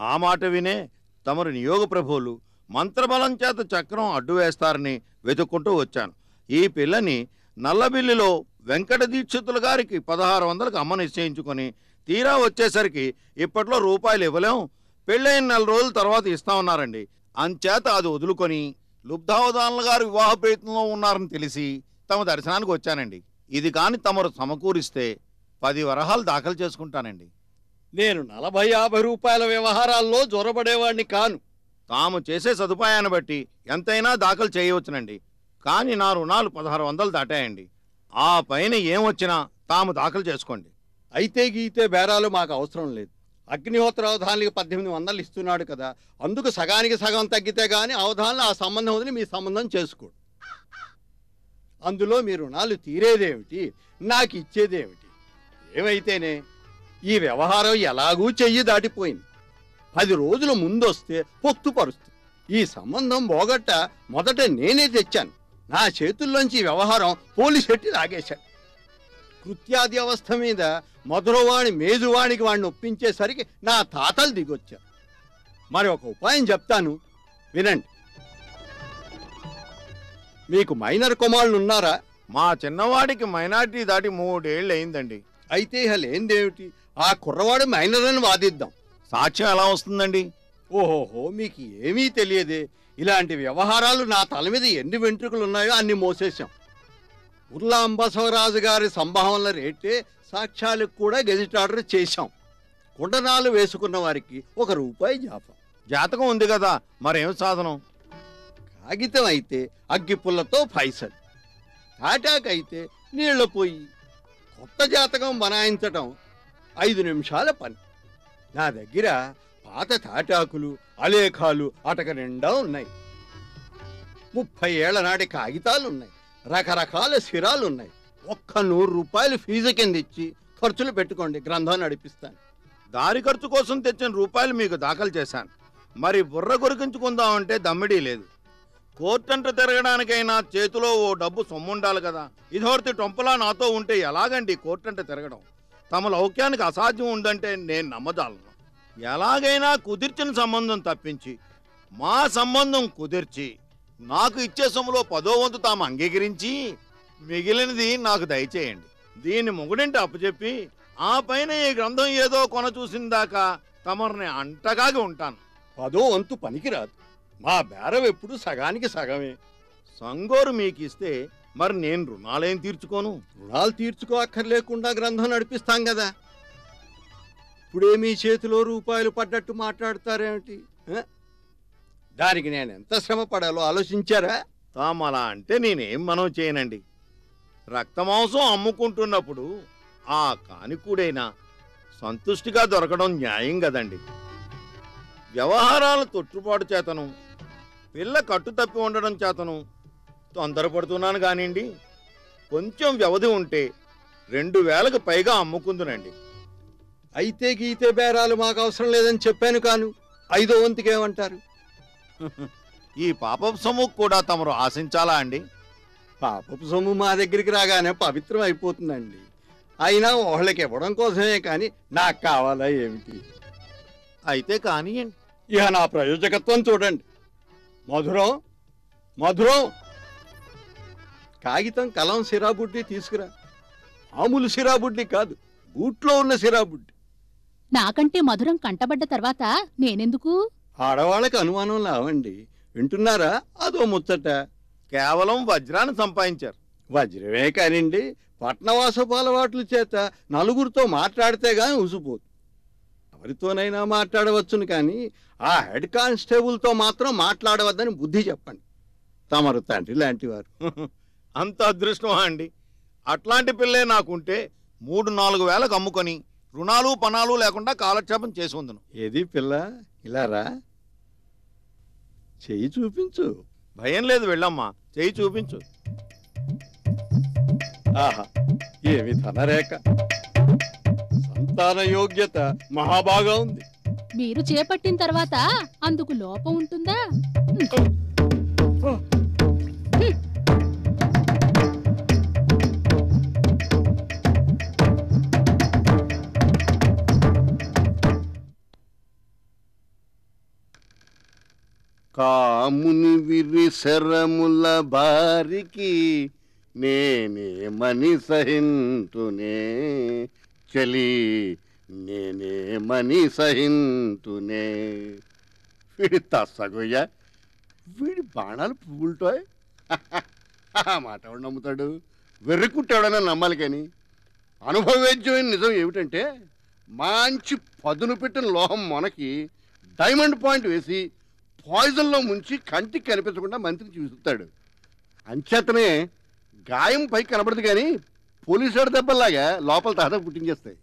ఆ మాట వినే తమరు నియోగ ప్రభువులు మంత్రబలం చేత చక్రం అడ్డు వేస్తారని వెతుక్కుంటూ వచ్చాను ఈ పిల్లని నల్లబిల్లిలో వెంకట దీక్షితుల గారికి పదహారు వందలకు అమ్మ నిశ్చయించుకొని తీరా వచ్చేసరికి ఇప్పట్లో రూపాయలు ఇవ్వలేం పెళ్ళైన నెల రోజుల తర్వాత ఇస్తామన్నారండి అంచేత అది వదులుకొని లుబ్ధావధానుల గారు వివాహ ప్రయత్నంలో ఉన్నారని తెలిసి తమ దర్శనానికి వచ్చానండి ఇది కాని తమరు సమకూరిస్తే పది వరహాలు దాఖలు చేసుకుంటానండి నేను నలభై యాభై రూపాయల వ్యవహారాల్లో జొరబడేవాడిని కాను తాము చేసే సదుపాయాన్ని బట్టి ఎంతైనా దాఖలు చేయవచ్చునండి కానీ నా రుణాలు పదహారు వందలు దాటాయండి ఆ పైన ఏం వచ్చినా తాము దాఖలు చేసుకోండి అయితే గీతే బేరాలు మాకు అవసరం లేదు అగ్నిహోత్ర అవధానికి పద్దెనిమిది వందలు ఇస్తున్నాడు కదా అందుకు సగానికి సగం తగ్గితే గాని అవధానులు ఆ సంబంధం వదిలి మీ సంబంధం చేసుకోడు అందులో మీ రుణాలు తీరేదేమిటి నాకు ఇచ్చేదేమిటి ఏమైతేనే ఈ వ్యవహారం ఎలాగూ చెయ్యి దాటిపోయింది పది రోజుల ముందొస్తే పొక్తుపరుస్తుంది ఈ సంబంధం పోగొట్ట మొదట నేనే తెచ్చాను నా చేతుల్లోంచి ఈ వ్యవహారం పోలీస్ ఎట్టి లాగేశాడు కృత్యాది అవస్థ మీద మధురవాణి మేజువాణికి వాడిని ఒప్పించేసరికి నా తాతలు దిగొచ్చారు మరి ఒక ఉపాయం చెప్తాను వినండి మీకు మైనర్ కుమారులు ఉన్నారా మా చిన్నవాడికి మైనార్టీ దాటి మూడేళ్ళు అయిందండి అయితే ఇహ లేనిదేమిటి ఆ కుర్రవాడు మైనర్ అని వాదిద్దాం సాక్ష్యం ఎలా వస్తుందండి ఓహోహో మీకు ఏమీ తెలియదే ఇలాంటి వ్యవహారాలు నా తల మీద ఎన్ని వెంట్రుకలు ఉన్నాయో అన్ని మోసేశాం ఉర్లా అంబసవరాజు గారి సంభావనల రేటే సాక్ష్యాలకు కూడా గెజిట్ ఆర్డర్ చేశాం కుండనాలు వేసుకున్న వారికి ఒక రూపాయి జాపం జాతకం ఉంది కదా మరేం సాధనం కాగితం అయితే అగ్గిపుల్లతో పైసలు తాటాకైతే నీళ్ల పొయ్యి కొత్త జాతకం బనాయించటం ఐదు నిమిషాల పని నా దగ్గర పాత తాటాకులు అలేఖాలు అటక నిండా ఉన్నాయి ముప్పై ఏళ్ల నాటి కాగితాలు ఉన్నాయి రకరకాల సిరాలు ఉన్నాయి ఒక్క నూరు రూపాయలు ఫీజు కింద ఇచ్చి ఖర్చులు పెట్టుకోండి గ్రంథం నడిపిస్తాను దారి ఖర్చు కోసం తెచ్చిన రూపాయలు మీకు దాఖలు చేశాను మరి బుర్ర కొరికించుకుందామంటే దమ్మిడీ లేదు కోర్టంట తిరగడానికైనా చేతిలో ఓ డబ్బు సొమ్ముండాలి కదా ఇదోర్తి టొంపలా నాతో ఉంటే ఎలాగండి కోర్టంట తిరగడం తమ లౌక్యానికి అసాధ్యం ఉందంటే నేను నమ్మజాలను ఎలాగైనా కుదిర్చిన సంబంధం తప్పించి మా సంబంధం కుదిర్చి నాకు ఇచ్చే సొమ్ములో పదో వంతు తాము అంగీకరించి మిగిలినది నాకు దయచేయండి దీన్ని మొగుడింటి అప్పచెప్పి ఆ పైన ఈ గ్రంథం ఏదో కొన చూసిన దాకా తమరిని అంటగాగి ఉంటాను పదో వంతు పనికిరాదు మా బేరం ఎప్పుడు సగానికి సగమే సంగోరు మీకిస్తే మరి నేను రుణాలేం తీర్చుకోను రుణాలు తీర్చుకోక్కర్లేకుండా గ్రంథం నడిపిస్తాం కదా ఇప్పుడే మీ చేతిలో రూపాయలు పడ్డట్టు మాట్లాడతారేమిటి ఆ? దానికి నేను ఎంత శ్రమ పడాలో ఆలోచించారా తాము అలా అంటే నేనేం మనం చేయనండి రక్తమాంసం అమ్ముకుంటున్నప్పుడు ఆ కానికూడైనా సంతుష్టిగా దొరకడం న్యాయం కదండి వ్యవహారాల తొట్టుపాటు చేతను పిల్ల కట్టు తప్పి ఉండడం చేతను తొందరపడుతున్నాను కానివ్వండి కొంచెం వ్యవధి ఉంటే రెండు వేలకు పైగా అమ్ముకుందునండి అయితే గీతే బేరాలు మాకు అవసరం లేదని చెప్పాను కాను ఐదో వంతుకేమంటారు ఈ పాపపు సొమ్ము కూడా తమరు ఆశించాలా అండి పాపపు సొమ్ము మా దగ్గరికి రాగానే పవిత్రం అయిపోతుందండి అయినా వాళ్ళకి ఇవ్వడం కోసమే కానీ నాకు కావాలా ఏమిటి అయితే కానియండి ఇక నా ప్రయోజకత్వం చూడండి మధురం మధురం కాగితం కలం సిరాబుడ్డి తీసుకురా మామూలు సిరాబుడ్డి కాదు బూట్లో ఉన్న సిరాబుడ్డి నాకంటే మధురం కంటబడ్డ తర్వాత నేనెందుకు ఆడవాళ్ళకి అనుమానం లావండి వింటున్నారా అదో ముచ్చట కేవలం వజ్రాన్ని సంపాదించారు వజ్రమే కానివ్వండి పట్నవాసపు అలవాట్ల చేత నలుగురితో మాట్లాడితే గాని ఉసిపోదు ఎవరితోనైనా మాట్లాడవచ్చును కానీ ఆ హెడ్ కానిస్టేబుల్తో మాత్రం మాట్లాడవద్దని బుద్ధి చెప్పండి తమరు తండ్రి లాంటివారు అంత అదృష్టమా అండి అట్లాంటి పిల్లే నాకుంటే మూడు నాలుగు వేలకు అమ్ముకొని రుణాలు పణాలు లేకుండా కాలక్షేపం చేసి ఉందను ఏది పిల్ల ఇలా రా చెయ్యి చూపించు భయం లేదు వెళ్ళమ్మా చేయి చూపించు ఆహా ఏమి ధనరేఖ సంతాన యోగ్యత మహాబాగా ఉంది మీరు చేపట్టిన తర్వాత అందుకు లోపం ఉంటుందా కాముని విరి శరముల బారికి నేనే మని సహింతునే చలి నేనే మని సహింతునే వీడి తస్సగోయ్య వీడి బాణాలు పువ్వులతో ఆ మాట ఎవడు నమ్ముతాడు వెర్రికుట్టాడని నమ్మాలి కానీ అనుభవవేద్యమైన నిజం ఏమిటంటే మంచి పదును పెట్టిన లోహం మనకి డైమండ్ పాయింట్ వేసి పాయిజన్లో ముంచి కంటికి కనిపించకుండా మంత్రికి చూస్తాడు అంచేతనే గాయం పై కనబడదు కానీ పోలీసు దెబ్బలాగా లోపల తాత పుట్టించేస్తాయి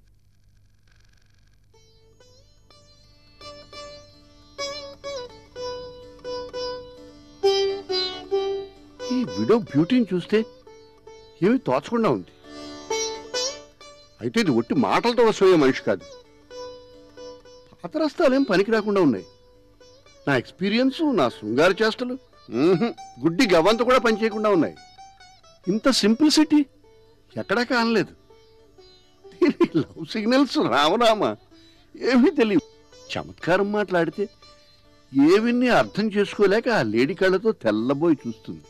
ఈ విడో బ్యూటీని చూస్తే ఏమి తోచకుండా ఉంది అయితే ఇది ఒట్టి మాటలతో వసోయే మనిషి కాదు పాతరస్తాలేం పనికి రాకుండా ఉన్నాయి నా ఎక్స్పీరియన్స్ నా శృంగార చేష్టలు మ్మ్హ్మ్, గుడ్డి గవ్వంత కూడా పనిచేయకుండా ఉన్నాయి ఇంత సింప్లిసిటీ ఎక్కడా కానలేదు దీని లవ్ సిగ్నల్స్ రామరామ ఏమీ తెలియదు చమత్కారం మాట్లాడితే ఏవిన్ని అర్థం చేసుకోలేక ఆ లేడీ కళ్ళతో తెల్లబోయి చూస్తుంది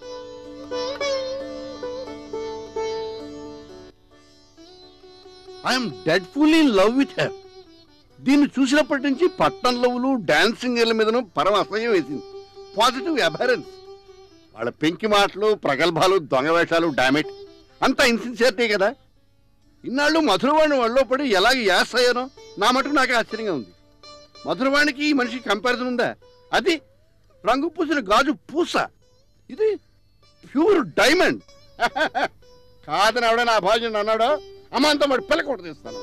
I'm dead full in love with her దీన్ని చూసినప్పటి నుంచి పట్టణ లవ్లు డాన్సింగ్ మీదను పరమ అసహ్యం వేసింది పాజిటివ్ అబరెన్స్ వాళ్ళ పెంకి మాటలు ప్రగల్భాలు దొంగ వేషాలు డామెట్ అంతా ఇన్సిన్సియర్టీ కదా ఇన్నాళ్ళు మధురవాణి వాళ్ళలో పడి ఎలాగ యాస్ అయ్యానో నా మటుకు నాకే ఆశ్చర్యంగా ఉంది మధురవాణికి ఈ మనిషి కంపారిజన్ ఉందా అది రంగు పూసిన గాజు పూస ఇది ప్యూర్ డైమండ్ కాదని ఎవడో నా భాజన్ అన్నాడో అమ్మంతా మరి పిల్ల కొట్ట తీస్తాను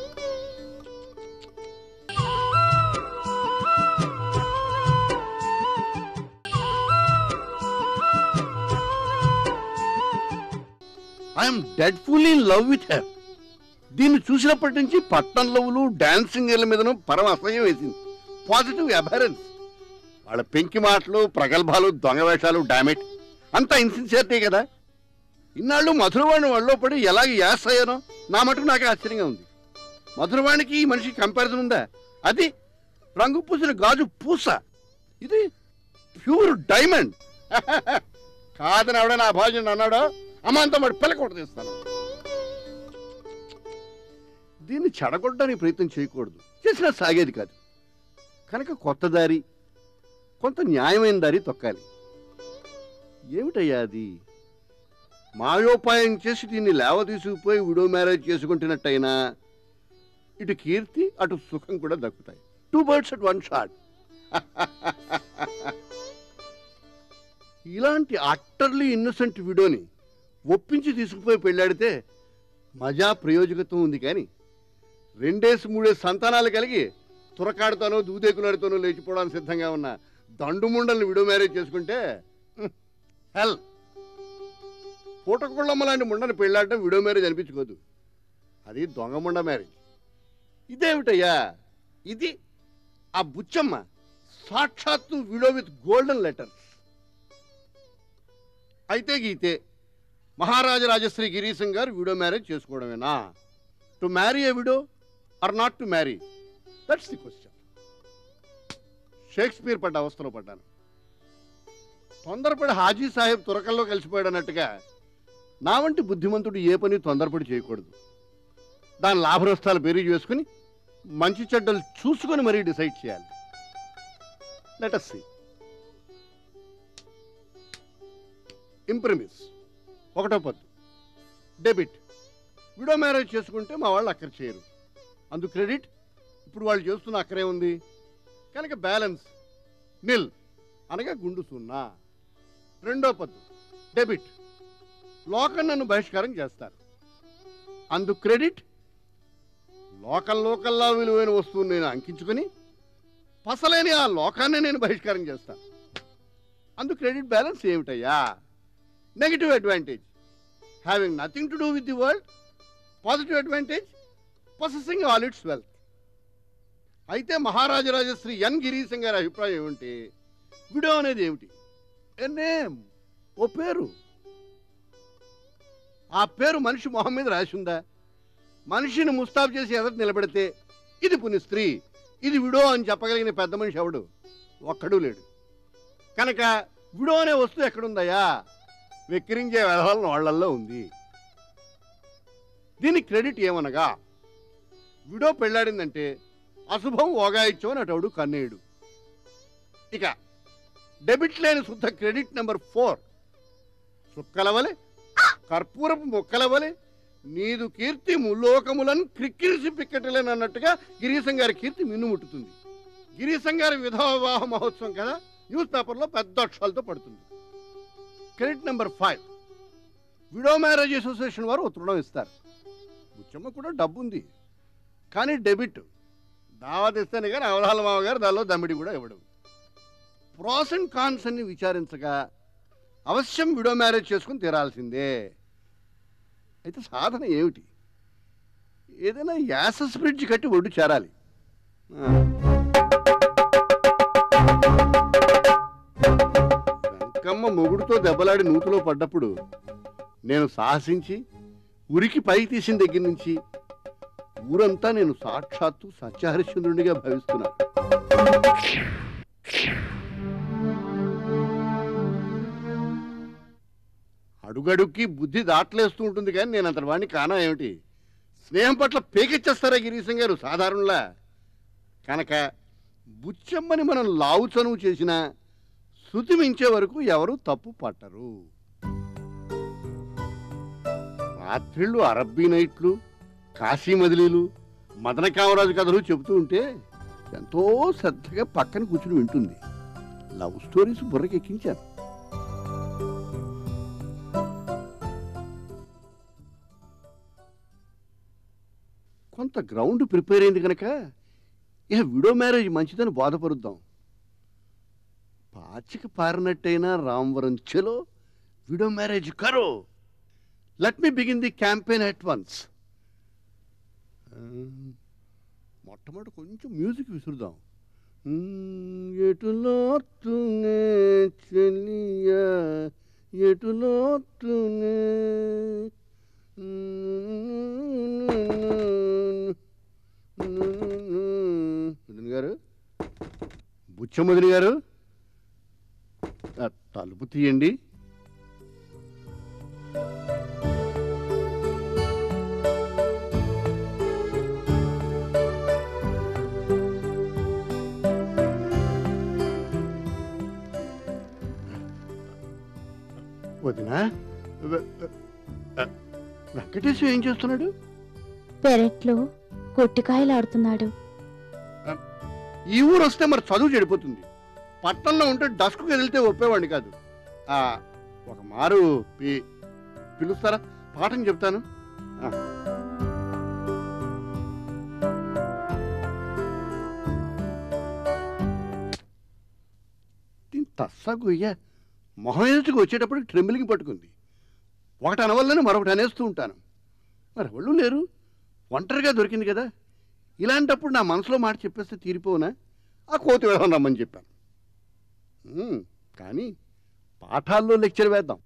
I'm dead full in love with her దీన్ని చూసినప్పటి నుంచి పట్టణ లవ్లు డాన్సింగ్ మీదను పరమ అసహ్యం వేసింది పాజిటివ్ అబరెన్స్ వాళ్ళ పెంకి మాటలు ప్రగల్భాలు దొంగ వేషాలు డామెట్ అంతా ఇన్సిన్సియర్టీ కదా ఇన్నాళ్ళు మధురవాణి వాళ్ళలో పడి ఎలాగ యాస్ అయ్యానో నా మటుకు నాకే ఆశ్చర్యంగా ఉంది మధురవాణికి ఈ మనిషి కంపారిజన్ ఉందా అది రంగు పూసిన గాజు పూస ఇది ప్యూర్ డైమండ్ కాదని ఎవడో నా భాజన్ అన్నాడో అమ్మంతా మరి పిల్ల కొట్ట తీస్తాను దీన్ని చెడగొట్టడానికి ప్రయత్నం చేయకూడదు చేసినా సాగేది కాదు కనుక కొత్త దారి కొంత న్యాయమైన దారి తొక్కాలి ఏమిటయ్యా అది మాయోపాయం చేసి దీన్ని లేవ తీసుకుపోయి విడో మ్యారేజ్ చేసుకుంటున్నట్టయినా ఇటు కీర్తి అటు సుఖం కూడా దక్కుతాయి two birds at one shot ఇలాంటి అట్టర్లీ ఇన్నోసెంట్ విడోని ఒప్పించి తీసుకుపోయి పెళ్ళాడితే మజా ప్రయోజకత్వం ఉంది కానీ రెండేసి మూడేసి సంతానాలు కలిగి తురకాడుతానో దూదేకులాడుతానో లేచిపోవడానికి సిద్ధంగా ఉన్న దండుముండల్ని విడో మ్యారేజ్ చేసుకుంటే హెల్ పూటకుళ్ళమ్మ లాంటి ముండని పెళ్ళాడటం విడో మ్యారేజ్ అనిపించుకోదు అది దొంగ ముండ మ్యారేజ్ ఇదేమిటయ్యా ఇది ఆ బుచ్చమ్మ సాక్షాత్తు విడో విత్ గోల్డెన్ లెటర్స్ అయితే గీతే మహారాజా రాజశ్రీ గిరీశం గారు విడో మ్యారేజ్ చేసుకోవడమేనా to marry a widow or not to marry that's the question Shakespeare పడ్డ అవస్థలో పడ్డాను తొందరపడి హాజీ సాహెబ్ తురకల్లో కలిసిపోయాడు అన్నట్టుగా నా వంటి బుద్ధిమంతుడు ఏ పని తొందరపడి చేయకూడదు దాని లాభనష్టాలు బేరీజ్ వేసుకుని మంచి చెడ్డలు చూసుకొని మరీ డిసైడ్ చేయాలి లెటస్ సి ఇంప్రమిస్ ఒకటో పద్దు డెబిట్ విడో మ్యారేజ్ చేసుకుంటే మా వాళ్ళు అక్కర చేయరు అందు క్రెడిట్ ఇప్పుడు వాళ్ళు చేస్తున్న అక్కరే ఉంది కనుక బ్యాలెన్స్ నిల్ అనగా గుండు సున్నా రెండో పద్దు డెబిట్ లోకల్ నన్ను బహిష్కారం చేస్తారు అందు క్రెడిట్ లోకల్ లోకల్లా విలువైన వస్తువుని నేను అంకించుకొని పసలేని ఆ లోకాన్ని నేను బహిష్కారం చేస్తాను అందు క్రెడిట్ బ్యాలెన్స్ ఏమిటయ్యా negative advantage having nothing to do with the world positive advantage possessing all its wealth అయితే మహారాజరాజశ్రీ ఎన్ గిరీశం గారి అభిప్రాయం ఏమిటి విడో అనేది ఏమిటి ఏ నేమ్ ఓ పేరు ఆ పేరు మనిషి మొహం మీద రాసి ఉందా మనిషిని ముస్తాబు చేసి ఎదుట నిలబెడితే ఇది పుని స్త్రీ ఇది విడో అని చెప్పగలిగిన పెద్ద మనిషి ఎవడు ఒక్కడూ లేడు కనుక విడో అనే వస్తువు ఎక్కడుందయ్యా వెక్కిరించే వ్యవహారం వాళ్ళల్లో ఉంది దీనికి క్రెడిట్ ఏమనగా విడో పెళ్ళాడిందంటే అశుభం ఓగాయిచ్చో అని అటవుడు కన్నేయుడు ఇక డెబిట్ లేని శుద్ధ క్రెడిట్ నెంబర్ ఫోర్ సుక్కలవలే కర్పూరపు మొక్కలవలే నీదు కీర్తి ముల్లోకములను క్రిక్కిరిసి పిక్కటలేని అన్నట్టుగా గిరీశం గారి కీర్తి మిన్నుముట్టుతుంది గిరీశం గారి విధవ వివాహ మహోత్సవం కదా న్యూస్ పేపర్లో పెద్ద అక్షరాలతో పడుతుంది credit number five widow marriage association వారు ఉత్తరం ఇస్తారు బుచ్చమ్మ కూడా డబ్బు ఉంది కానీ డెబిట్ దావత్ ఇస్తేనే కానీ అవధాల మామ గారు దానిలో దమ్మిడి కూడా ఇవ్వడం ప్రాస్ అండ్ కాన్స్ అన్ని విచారించగా అవశ్యం విడో మ్యారేజ్ చేసుకుని తీరాల్సిందే అయితే సాధన ఏమిటి ఏదైనా యాసస్ బ్రిడ్జ్ కట్టి ఒడ్డు చేరాలి ఆ. వెంకమ్మ మొగుడుతో దెబ్బలాడి నూతులో పడ్డప్పుడు నేను సాహసించి ఉరికి పై తీసిన దగ్గర నుంచి ఊరంతా నేను సాక్షాత్తు సత్యహరిశ్చంద్రునిగా భావిస్తున్నాను అడుగడుక్కి బుద్ధి దాట్లేస్తూ ఉంటుంది కానీ నేను అంతటి వాడిని కానా ఏమిటి స్నేహం పట్ల పేకెచ్చేస్తారా గిరీశం గారు సాధారణలా కనుక బుచ్చమ్మని మనం లావు చనువు చేసినా శృతి మించే వరకు ఎవరు తప్పు పట్టరు రాత్రిళ్ళు అరబ్బీ నైట్లు కాశీ మదిలీలు మదన కామరాజు కథలు చెబుతూ ఉంటే ఎంతో శ్రద్ధగా పక్కన కూర్చుని వింటుంది లవ్ స్టోరీస్ బుర్రకెక్కించాను కొంత గ్రౌండ్ ప్రిపేర్ అయింది కనుక ఇక విడో మ్యారేజ్ మంచిదని బాధపరుద్దాం పాచిక పారినట్టయినా రామవరం చెలో విడో మ్యారేజ్ కరో let me begin the campaign at once మొట్టమొదటి కొంచెం మ్యూజిక్ విసురుదాం మ్మ్, ఎటులోతునే చెలియా ఎటులోతునే వదిన గారు బుచ్చమ్మదిని గారు ఆ, తలుపు తీయండి వదినా వె- వె- వెంకటేశ్వర ఏం చేస్తున్నాడు పెరట్లో కొట్టికాయలు ఆడుతున్నాడు ఈ ఊరు వస్తే మరి చదువు చెడిపోతుంది పట్టణంలో ఉంటే డస్క్ కదిలితే ఒప్పేవాడిని కాదు ఆ, ఒక మారు పి- పిలుస్తారా పాఠం చెప్తాను ఆ. దీని తస్సా గొయ్య మొహం ఎదుటికి వచ్చేటప్పుడు ట్రెంబిలింగ్ పట్టుకుంది ఒకటి అనవల్లని మరొకటి అనేస్తూ ఉంటాను మరి ఎవళ్ళు లేరు ఒంటరిగా దొరికింది కదా ఇలాంటప్పుడు నా మనసులో మాట చెప్పేస్తే తీరిపోనా ఆ కోతి వెళ్ళడం రమ్మని చెప్పాను ఉమ్, కానీ పాఠాల్లో లెక్చర్ వేద్దాం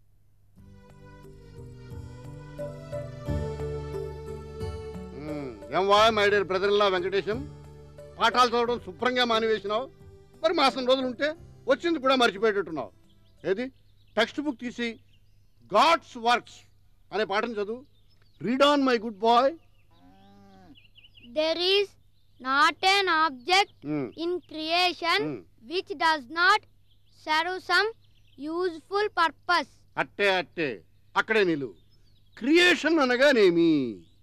ఉమ్, ఏం వా మై డియర్ బ్రదర్లా వెంకటేశం పాఠాలు చదవడం శుభ్రంగా మానివేసినావు మరి మాసం రోజులు ఉంటే వచ్చింది కూడా మర్చిపోయేటట్టున్నావు ఏది టెక్స్ట్ బుక్ తీసి గాడ్స్ వర్క్స్ అనే పాఠం చదువు read on my good boy There is not an object in creation which does not serve some useful purpose. అట్టే అట్టే అక్కడే నిలువు క్రియేషన్ అనగానేమి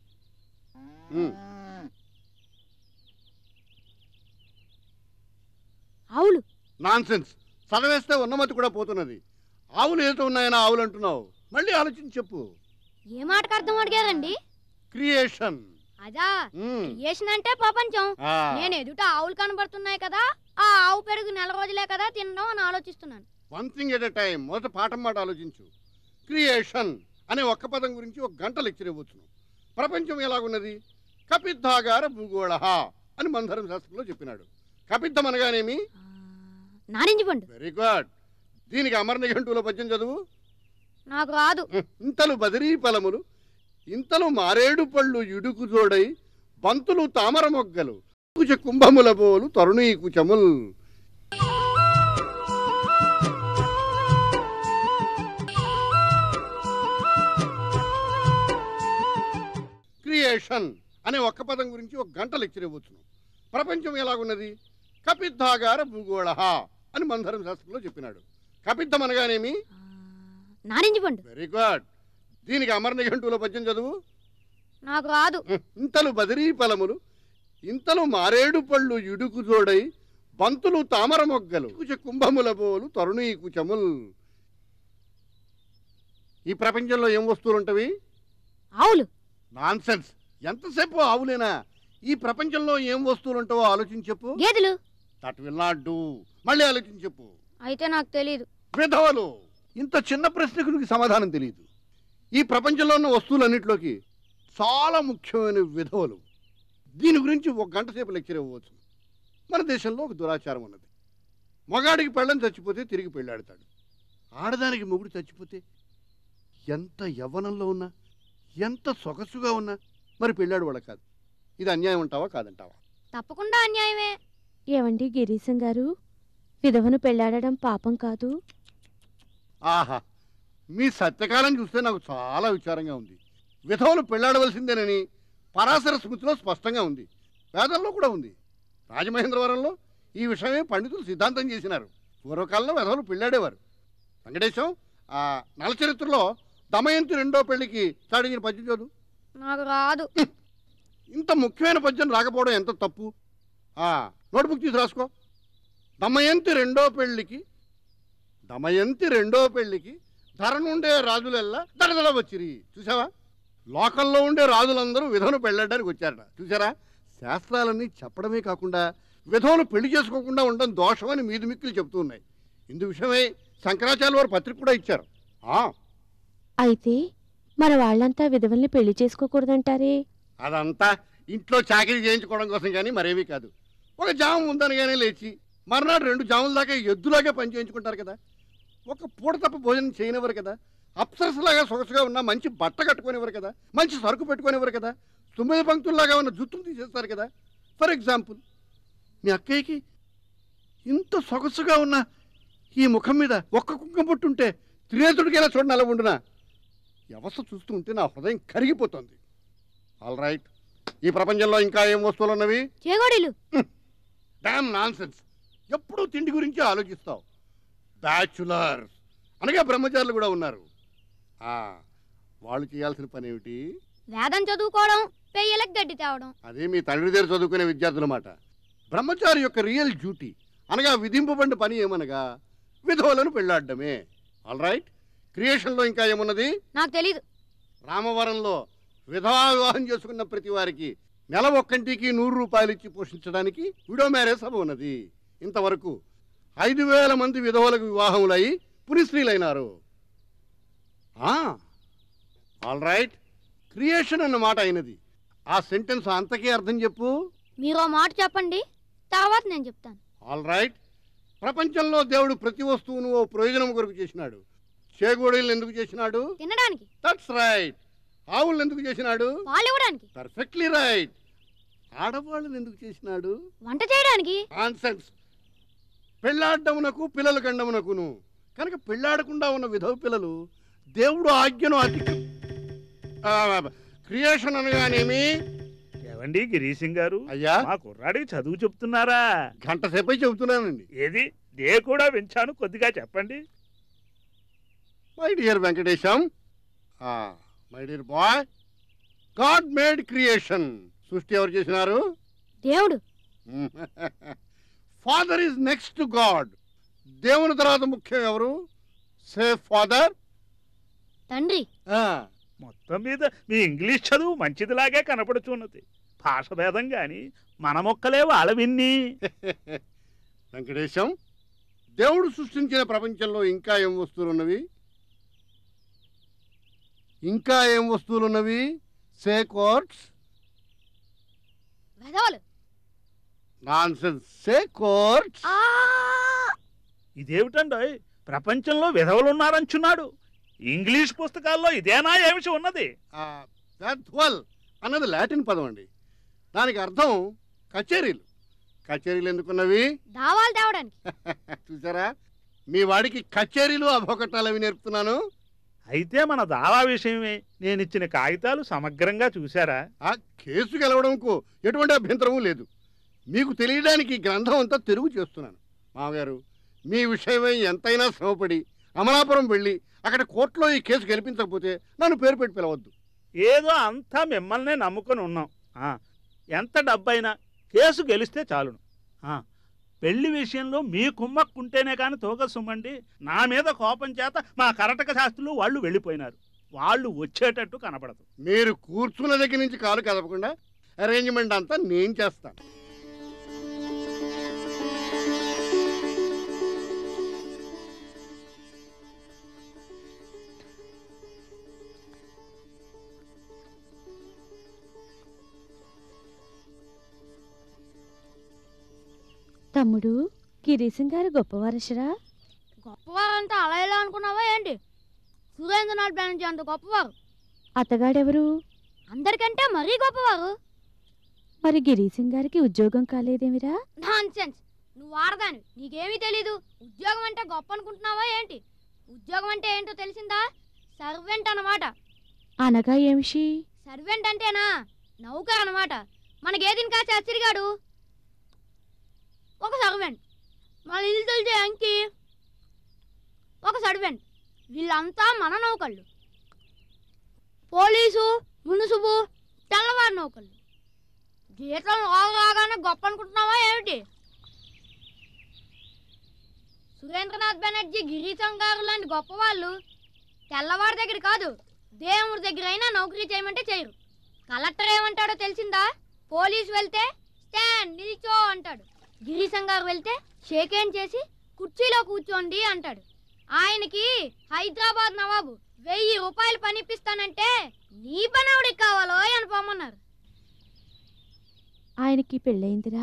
ఆవులు నాన్ సెన్స్ చదివేస్తే ఉన్నమతి కూడా పోతున్నది ఆవులు ఏదో ఉన్నాయని ఆవులు అంటున్నావు మళ్ళీ ఆలోచించి చెప్పు ఏ మాటకు అర్థం అడిగారండి క్రియేషన్ అదా క్రియేషన్ అంటే ప్రపంచం నేను ఎదుట ఆవులు కనబడుతున్నాయి కదా ఆ ఆవు పెరుగు నెల రోజులే కదా తినడం అని ఆలోచిస్తున్నాను one thing at a time మొదట పాఠం మాట ఆలోచించు క్రియేషన్ అనే ఒక్క పదం గురించి ఒక గంట లెక్చర్ ఇవ్వచ్చును ప్రపంచం ఎలాగున్నది కపిద్ధాగార భూగోళ అని మందరం శాస్త్రంలో చెప్పినాడు కపిద్ధం అనగానేమి నారింజ పండు వెరీ గుడ్ దీనికి అమర నిఘంటువుల పద్యం చదువు నాకు రాదు ఇంతలు బదిరీ ఫలములు ఇంతలు మారేడు పళ్ళు ఇడుకు జోడై బంతులు తామర మొగ్గలు కుచ కుంభముల బోలు తరుణీ కుచముల్ క్రియేషన్ అనే ఒక్క పదం గురించి ఒక గంట లెక్చర్ ఇవ్వచ్చును ప్రపంచం ఎలాగున్నది కపిద్ధాగార భూగోళ అని మందరం శాస్త్రంలో చెప్పినాడు కపిద్ధం అనగానేమి నారింజ పండు వెరీ గుడ్ దీనికి అమర నిఘంటువుల పద్యం చదువు నాకు రాదు ఇంతలు బదిరీ ఫలములు ఇంతలు మారేడు పళ్ళు ఇడుకు జోడై బంతులు తామర మొగ్గలు కుచ కుంభముల బోలు తరుణీ కుచముల్ ఈ ప్రపంచంలో ఏం వస్తువులు ఉంటవి ఆవులు నాన్సెన్స్ ఎంతసేపు ఆవులేనా ఈ ప్రపంచంలో ఏం వస్తువులు ఉంటావో ఆలోచించి చెప్పు గేదెలు దట్ విల్ నాట్ డూ మళ్ళీ ఆలోచించి చెప్పు అయితే నాకు తెలియదు విధవలు ఇంత చిన్న ప్రశ్నకు నీకు సమాధానం తెలియదు ఈ ప్రపంచంలో ఉన్న వస్తువులన్నింటిలోకి చాలా ముఖ్యమైన విధవలు దీని గురించి ఒక గంట సేపు లెక్చర్ ఇవ్వవచ్చు మన దేశంలో ఒక దురాచారం ఉన్నది మగాడికి పెళ్ళం చచ్చిపోతే తిరిగి పెళ్ళాడతాడు ఆడదానికి మొగుడు చచ్చిపోతే ఎంత యవ్వనంలో ఉన్నా ఎంత సొగసుగా ఉన్నా మరి పెళ్ళాడు వాళ్ళ కాదు ఇది అన్యాయం అంటావా కాదంటావా తప్పకుండా అన్యాయమే ఏవండి గిరీశం గారు విధవను పెళ్లాడడం పాపం కాదు ఆహా మీ సత్యకాలం చూస్తే నాకు చాలా విచారంగా ఉంది విధవలు పెళ్లాడవలసిందేనని పరాశర స్మృతిలో స్పష్టంగా ఉంది వేదంలో కూడా ఉంది రాజమహేంద్రవరంలో ఈ విషయమే పండితులు సిద్ధాంతం చేసినారు పూర్వకాలంలో విధవలు పెళ్ళాడేవారు వెంకటేశం ఆ నలచరిత్రలో దమయంతి రెండో పెళ్లికి చాడించిన పద్యం చదువు నాకు రాదు ఇంత ముఖ్యమైన పద్యం రాకపోవడం ఎంత తప్పు ఆ నోట్బుక్ తీసి రాసుకో దమయంతి రెండో పెళ్లికి దమయంతి రెండో పెళ్లికి ధరనుండే రాజులెల్లా దడదడ వచ్చిరి చూసావా లోకల్లో ఉండే రాజులందరూ విధవను పెళ్ళడానికి వచ్చారట చూసారా శాస్త్రాలన్నీ చెప్పడమే కాకుండా విధవను పెళ్లి చేసుకోకుండా ఉండడం దోషమని మీది మిక్కులు చెప్తూ ఉన్నాయి ఇందు విషయమై శంకరాచార్య వారు పత్రిక కూడా ఇచ్చారు ఆ అయితే మన వాళ్ళంతా విధవల్ని పెళ్లి చేసుకోకూడదంటారే అదంతా ఇంట్లో చాకరీ చేయించుకోవడం కోసం కానీ మరేమీ కాదు ఒక జాము ఉందనగానే లేచి మర్నాడు రెండు జాముల దాకా ఎద్దులాగా పని చేయించుకుంటారు కదా ఒక పూట తప్ప భోజనం చేయనివ్వరు కదా అప్సరసలాగా సొగసుగా ఉన్న మంచి బట్ట కట్టుకునేవారు కదా మంచి సరుకు పెట్టుకునేవారు కదా తొమ్మిది పంక్తుల్లాగా ఉన్న జుత్తులు తీసేస్తారు కదా ఫర్ ఎగ్జాంపుల్ మీ అక్కయ్యకి ఇంత సొగసుగా ఉన్న ఈ ముఖం మీద ఒక్క కుంకం పొట్టుంటే త్రినేతుడికైనా చూడండి అలా ఉండునా వ్యవస్థ చూస్తూ ఉంటే నా హృదయం కరిగిపోతుంది ఆల్ రైట్ ఈ ప్రపంచంలో ఇంకా ఏం వస్తువులు ఉన్నవి చేగోడీలు డామ్ నాన్సెన్స్ ఎప్పుడూ తిండి గురించి ఆలోచిస్తావు బ్యాచులర్స్ అనగా బ్రహ్మచారులు కూడా ఉన్నారు ఆ, వాళ్ళు చేయాల్సిన పని ఏమిటి వేదం చదువుకోవడం పెయ్యలకు గడ్డి తేవడం అదే మీ తండ్రి దగ్గర చదువుకునే విద్యార్థులమాట బ్రహ్మచారి యొక్క రియల్ డ్యూటీ అనగా విధింపబడిన పని ఏమనగా విధవలను పెళ్ళాడడమే ఆల్ రైట్ క్రియేషన్లో ఇంకా ఏమున్నది నాకు తెలీదు రామవరంలో విధవా వివాహం చేసుకున్న ప్రతి వారికి నెల ఒక్కంటికి నూరు రూపాయలు ఇచ్చి పోషించడానికి విడో మ్యారేజ్ సభ ఉన్నది ఇంతవరకు ఐదు వేల మంది విధవలకు వివాహములై పునిస్త్రీలైనారు ఆల్ రైట్ క్రియేషన్ అన్న మాట అయినది ఆ సెంటెన్స్ అంతకే అర్థం చెప్పు మీరు ఓ మాట చెప్పండి తర్వాత నేను చెప్తాను ఆల్ రైట్ ప్రపంచంలో దేవుడు ప్రతి వస్తువును ఓ ప్రయోజనం కొరకు చేసినాడు చేగోడీలను ఎందుకు చేసినాడు తినడానికి దట్స్ రైట్ ఆవులను ఎందుకు చేసినాడు పాలు ఇవ్వడానికి పర్ఫెక్ట్లీ రైట్ ఆడవాళ్ళని ఎందుకు చేసినాడు వంట చేయడానికి ఆన్సెన్స్ పెళ్ళాడమునకు పిల్లల గండమునకును కనుక పెళ్ళాడకుండా ఉన్న విధవ పిల్లలు దేవుడు ఆజ్ఞను అతి క్రియేషన్ అనగానేమి ఏవండి గిరీశం గారు అయ్యా మా కుర్రాడికి చదువు చెప్తున్నారా గంట సేపై చెబుతున్నానండి ఏది దే కూడా వించాను కొద్దిగా చెప్పండి my dear Venkatesam my dear boy God made creation సృష్టి ఎవరు చేసినారు దేవుడు father is next to God దేవుని తర్వాత ముఖ్యం ఎవరు సే ఫాదర్ తండ్రి మొత్తం మీద మీ ఇంగ్లీష్ చదువు మంచిదిలాగే కనపడుచున్నది భాష భేదం గాని మన మొక్కలే వాళ్ళ విన్ని వెంకటేశం దేవుడు సృష్టించిన ప్రపంచంలో ఇంకా ఏం వస్తువులు ఉన్నవి ఇంకా ఏం వస్తువులు ఉన్నవి సే కోర్ట్స్ వెధవలు నాన్సెన్స్ సే కోర్ట్స్ ఆ! ఇదేమిటండోయ్ ప్రపంచంలో విధవలున్నారంచున్నాడు ఇంగ్లీష్ పుస్తకాల్లో ఇదేనా ఏమిటి ఉన్నది వెల్ అన్నది లాటిన్ పదం అండి దానికి అర్థం కచేరీలు కచేరీలు ఎందుకున్నవి దావాలు తేవడానికి చూసారా మీ వాడికి కచేరీలు అభోకట్టాలు అవి నేర్పుతున్నాను అయితే మన దావా విషయమే నేనిచ్చిన కాగితాలు సమగ్రంగా చూశారా ఆ కేసు గెలవడంకు ఎటువంటి అభ్యంతరము లేదు మీకు తెలియడానికి ఈ గ్రంథం అంతా తెలుగు చేస్తున్నాను మామగారు మీ విషయమై ఎంతైనా శ్రమపడి అమలాపురం వెళ్ళి అక్కడ కోర్టులో ఈ కేసు గెలిపించకపోతే నన్ను పేరు పెట్టి పిలవద్దు ఏదో అంతా మిమ్మల్నే నమ్ముకొని ఉన్నాం ఆ, ఎంత డబ్బైనా కేసు గెలిస్తే చాలును ఆ, పెళ్లి విషయంలో మీ కుమ్మక్కుంటేనే కానీ తోక సుమ్మండి నా మీద కోపం చేత మా కరటక శాస్త్రులు వాళ్ళు వెళ్ళిపోయినారు వాళ్ళు వచ్చేటట్టు కనపడదు మీరు కూర్చున్న దగ్గర నుంచి కాలు కదపకుండా అరేంజ్మెంట్ అంతా నేను చేస్తాను తమ్ముడు గిరీశం గారు గొప్పవారసరా గొప్పవారంతా అలా ఎలా అనుకున్నావా ఏంటి సురేంద్రనాథ్ బెనర్జీ అంత గొప్పవారు అత్తగాడెవరు అందరికంటే మరీ గొప్పవారు మరి గిరీశం గారికి ఉద్యోగం కాలేదేమిరా నాన్ సెన్స్ నువ్వు ఆడదాను నీకేమీ తెలీదు ఉద్యోగం అంటే గొప్ప అనుకుంటున్నావా ఏంటి ఉద్యోగం అంటే ఏంటో తెలిసిందా సర్వెంట్ అన్నమాట అనగా ఏమిషి సర్వెంట్ అంటేనా నౌకర్ అన్నమాట మనకేదిని కాచి అచ్చిరిగాడు ఒక సర్వెంట్ మన ఇల్లు తొలిచే అంకి ఒక సర్వెంట్ వీళ్ళంతా మన నౌకళ్ళు పోలీసు మునుసుబు తెల్లవారి నౌకళ్ళు జీతం రాగానే గొప్ప అనుకుంటున్నావా ఏమిటి సురేంద్రనాథ్ బెనర్జీ గిరీశం గారు లాంటి గొప్ప వాళ్ళు తెల్లవారి దగ్గర కాదు దేవుడి దగ్గర అయినా నౌకరీ చేయమంటే చేయరు కలెక్టర్ ఏమంటాడో తెలిసిందా పోలీస్ వెళ్తే స్టాండ్ నిల్చో అంటాడు గిరీశం గారు వెళ్తే షేక్ హ్యాండ్ చేసి కుర్చీలో కూర్చోండి అంటాడు ఆయనకి హైదరాబాద్ నవాబు వెయ్యి రూపాయలు పనిపిస్తానంటే నీ పని ఆవిడకి కావాలో అని పొమ్మన్నారు ఆయనకి పెళ్ళయిందిరా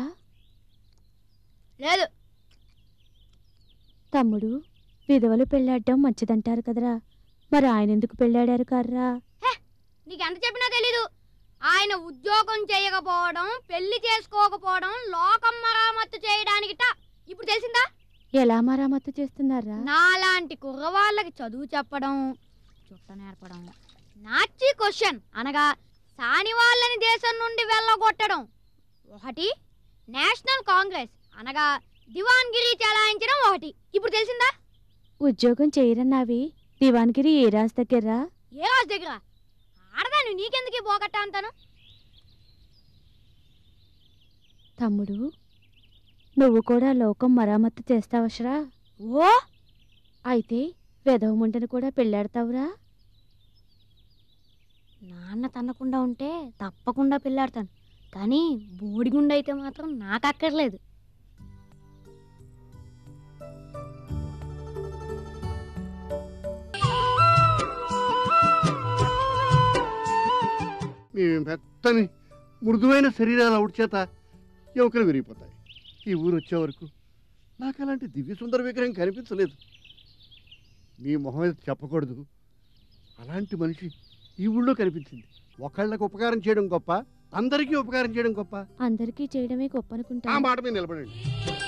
లేదు తమ్ముడు విధవలు పెళ్ళాడడం మంచిదంటారు కదరా మరి ఆయన ఎందుకు పెళ్ళాడారు కర్రా నీకెంత చెప్పినా తెలీదు ఆయన ఉద్యోగం చేయకపోవడం పెళ్లి చేసుకోకపోవడం లోకం మరామత్తు చేయడానికిట ఇప్పుడు తెలిసిందా ఎలా మరామత్తు చేస్తున్నారా నాలాంటి కుర్రవాళ్ళకి చదువు చెప్పడం చుట్ట నేర్పడం నాచి క్వశ్చన్ అనగా సాని వాళ్ళని దేశం నుండి వెళ్ళగొట్టడం ఒకటి నేషనల్ కాంగ్రెస్ అనగా దివాన్గిరి చలాయించడం ఒకటి ఇప్పుడు తెలిసిందా ఉద్యోగం చేయరన్నావి దివాన్గిరి ఏ రాజు దగ్గర్రా ఏ రాజు దగ్గర ఆడదాను నీకెందుకు ఈ పోగట్ట అంటాను తమ్ముడు నువ్వు కూడా లోకం మరామత్తు చేస్తావసరా ఓ అయితే వెధవ ముండను కూడా పెళ్ళాడతావురా నాన్న తన్నకుండా ఉంటే తప్పకుండా పెళ్ళాడతాను కానీ బోడిగుండు అయితే మాత్రం నాకు అక్కర్లేదు మీ మెత్తని మృదువైన శరీరాల అవుట్ చేత ఎముకలు విరిగిపోతాయి ఈ ఊరు వచ్చే వరకు నాకు అలాంటి దివ్య సుందర విగ్రహం కనిపించలేదు మీ మొహం మీద చెప్పకూడదు అలాంటి మనిషి ఈ ఊళ్ళో కనిపించింది ఒకళ్ళకి ఉపకారం చేయడం గొప్ప అందరికీ ఉపకారం చేయడం గొప్ప అందరికీ చేయడమే గొప్ప ఆ అనుకుంటా మాట మీద నిలబడండి